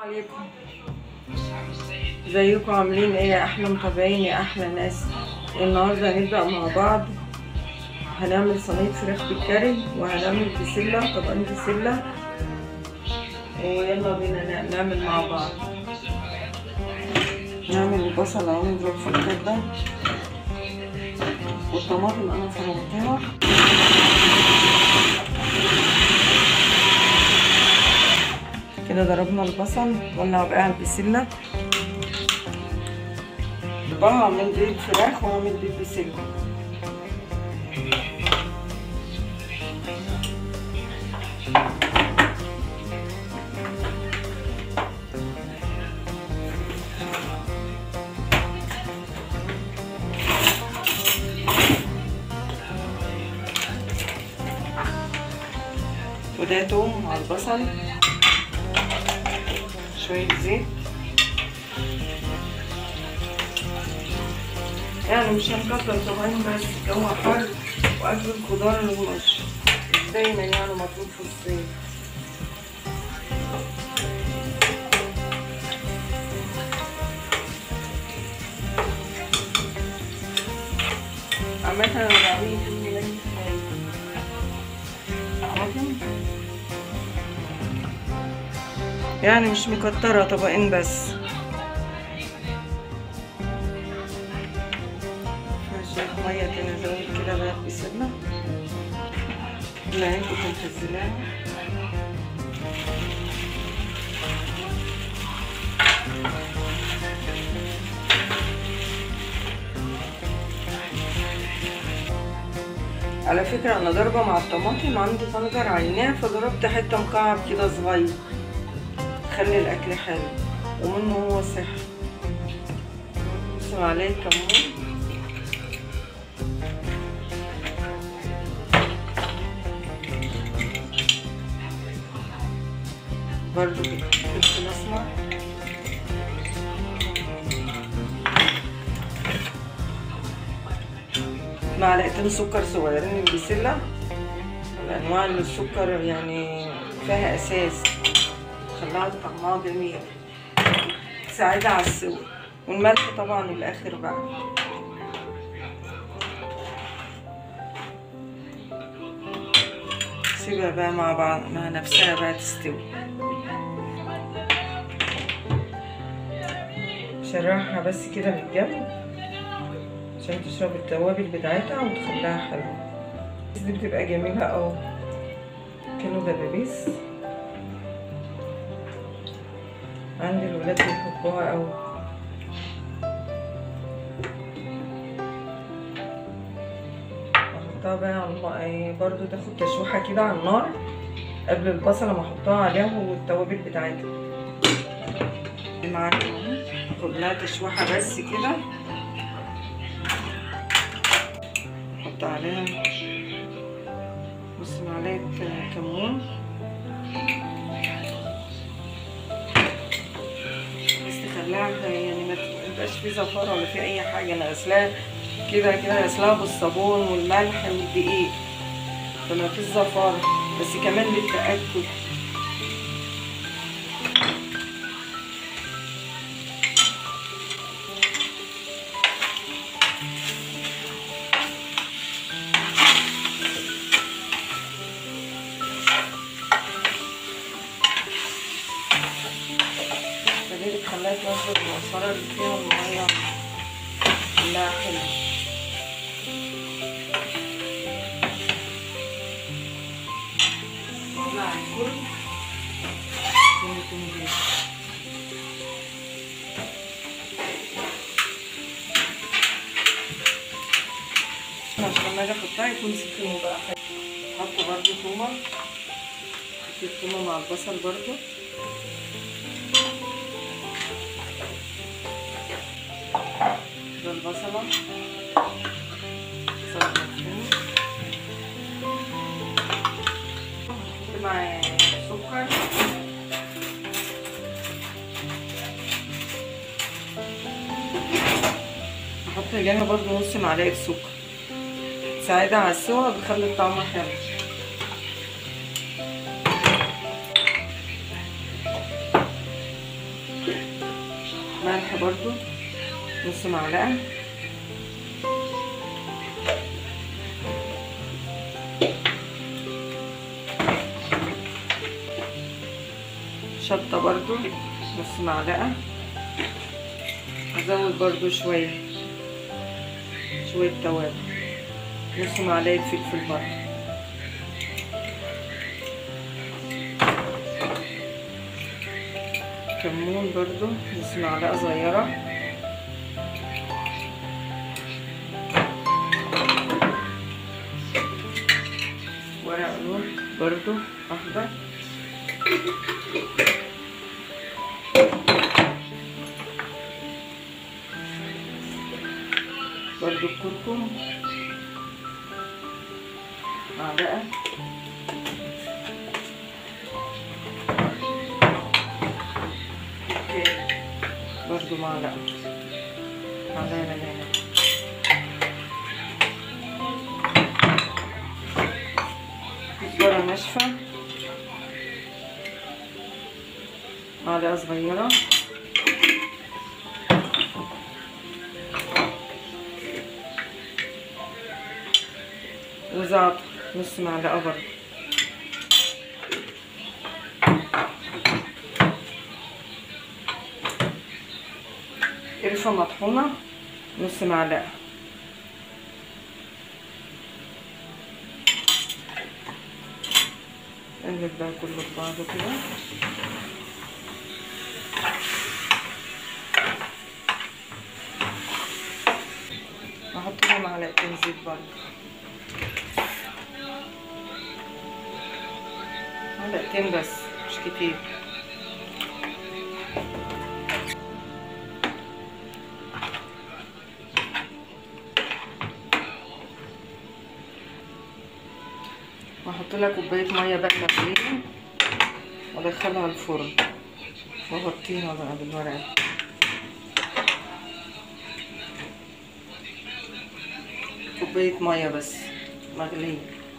عليكم ازيكم عاملين ايه يا احلى متابعين يا احلى ناس النهارده هنبدا مع بعض هنعمل صينيه فراخ بالكاري وهنعمل بسله طبقين بسله ويلا بينا نعمل مع بعض نعمل البصل اهو نضرب في الكبه والطماطم انا فرمتها كده ضربنا البصل ولع بقى على البسله بقى هعمل بيض فراخ وهعمل بيض بسله وده توم مع البصل شوية زيت يعني مش هنكتر طبعا بس الجو حر واكل الخضار اللي مش دايما يعني مطلوب في الصيف عامة انا بعمل كل طماطم يعني مش مكترة طبقين بس شوية مية تاني ازود كده بقى بسلة اللي كنت مخزناها على فكرة أنا ضربة مع الطماطم عندي طنجر عيناه فضربت حتة مكعب كده صغير تخلي الأكل حلو ومنه هو صحي بس معلقة كمون برضو فلفل أسمر معلقتين سكر صغيرين من البسلة الأنواع اللي السكر يعني فيها أساس خلاها طعمها جميل تساعدها على السوى والملح طبعا الآخر بقى سيبها بقى مع بعض مع نفسها بقى تستوي شرحها بس كده من الجنب عشان تشرب التوابل بتاعتها وتخليها حلوة دي بتبقى جميلة أوي كيلو دبابيس عندي الولاد بيحبوها أوي احطها بقى على برضو تاخد تشويحة كده على النار قبل البصلة ما احطها عليها والتوابل بتاعتها معانا اخد لها تشويحة بس كده احط عليها نص معلقه كمون بس تخليها يعني ما تبقاش في زفاره ولا في اي حاجه انا غسلاها كده كده غسلاها بالصابون والملح والدقيق فما فيش زفاره بس كمان للتاكد فدي بتخليها تنزل العصارة اللي فيها المية كلها حلوة نطلع الفرن يكون جاهز عشان لما اجي احطها يكون سخن بقى حلو احط برضو تومة احط التومة مع البصل برضو البصلة بصلة مفرومة مع سكر احط جنبها برضو نص معلقة سكر تساعدها على السوا بتخلي الطعم حلو ملح برضو نص معلقة شطة برضو نص معلقة هزود برضو شوية شوية توابل نص معلقة فلفل برضو كمون برضو نص معلقة صغيرة ورق لون برضو أخضر برضو الكركم معلقة برضو معلقة معلقة لبانة كزبرة ناشفة معلقة صغيرة وزعتر نص معلقة برضو قرفة مطحونة نص معلقة نقلب بقى كله في بعضه كده واحط له معلقتين زيت برضه معلقتين بس مش كتير واحط لها كوبايه ميه بقى مغليه وادخلها الفرن واغطيها بقى بالورقه كوبايه ميه بس مغليه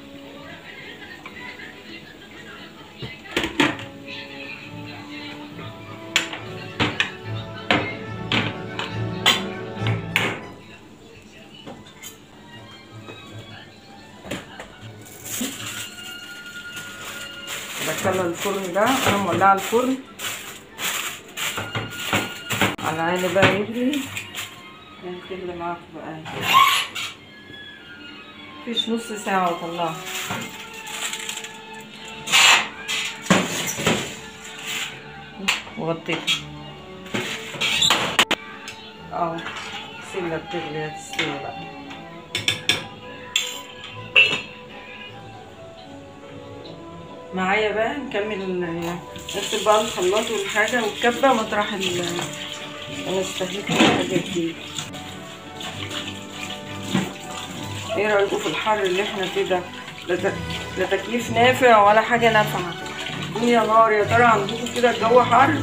بدخلها الفرن ده انا مولعه الفرن على عيني بقى يغلي هتغلي معاكم بقى مفيش نص ساعة واطلعها وغطيتها اه سيبها بتغلي هتستوي بقى معايا بقى نكمل نكتب بقى الخلاط والحاجة والكبة مطرح ال انا استهلكت الحاجات دي ايه رأيكم في الحر اللي احنا فيه ده لا ت- لا تكييف نافع ولا حاجة نافعة الدنيا نار يا ترى عندكم كده الجو حر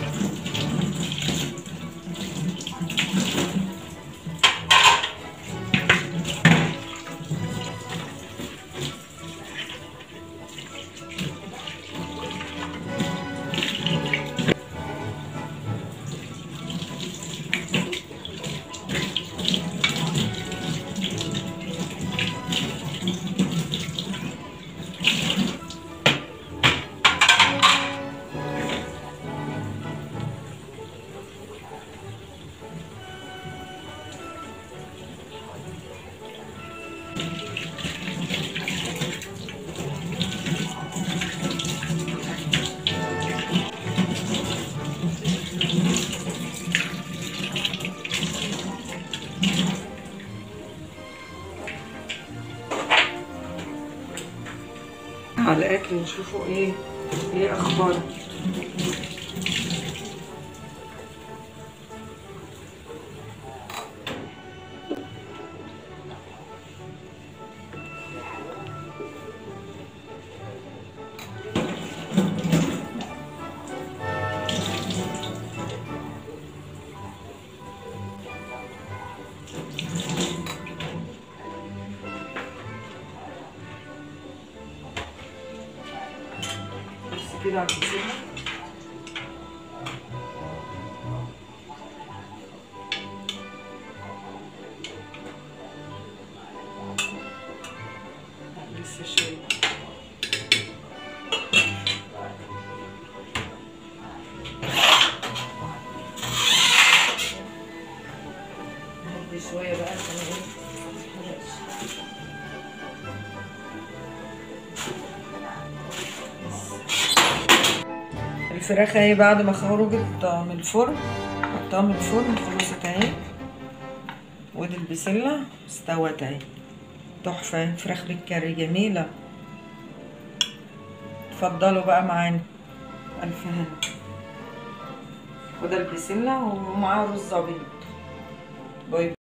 على الاكل نشوفوا ايه ايه اخباره بس كده هنسيبها الفراخ اهي بعد ما خرجت من الفرن حطها من الفرن خلصت اهي ودي البسلة استوت اهي تحفة فراخ بالكاري جميلة اتفضلوا بقى معانا ألف هنا وده البسلة ومعاه رز أبيض باي